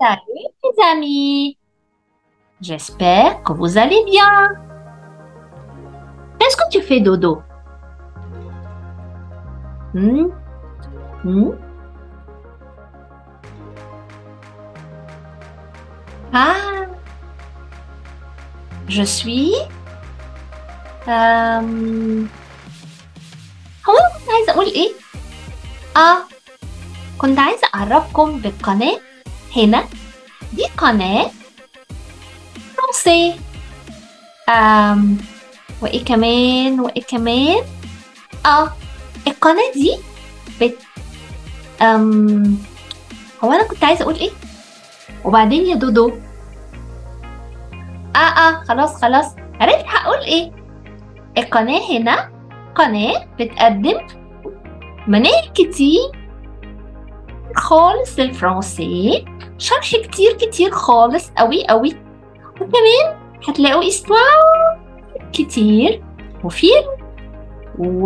Salut les amis. J'espère que vous allez bien. Est-ce que tu fais dodo Hmm? Hmm? Ah, je suis. أم... هو أنا كنت عايزة أقول إيه؟ آه كنت عايزة أعرفكم بالقناة هنا دي قناة فرنسي أم... وإيه كمان وإيه كمان؟ آه القناة دي بت أم... هو أنا كنت عايزة أقول إيه؟ وبعدين يا دودو آه آه خلاص خلاص عرفت هقول إيه؟ القناة هنا قناة بتقدم مناهج كتير خالص للفرنسي شرح كتير كتير خالص قوي قوي وكمان هتلاقوا استوار كتير وفيلم و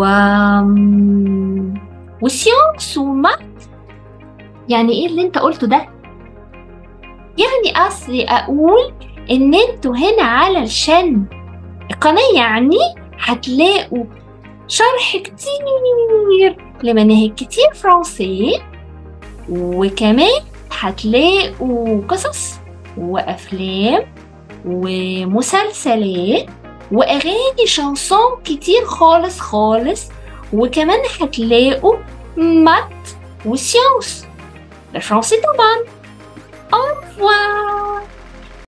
وسيونس ومات يعني ايه اللي انت قلته ده يعني اصلي اقول ان انتوا هنا على الشن القناة يعني هتلاقوا شرح كتير لمناهج كتير فرنسي وكمان هتلاقوا قصص وأفلام ومسلسلات وأغاني شانسون كتير خالص خالص وكمان هتلاقوا مات وسيونس الفرنسي طبعا au revoir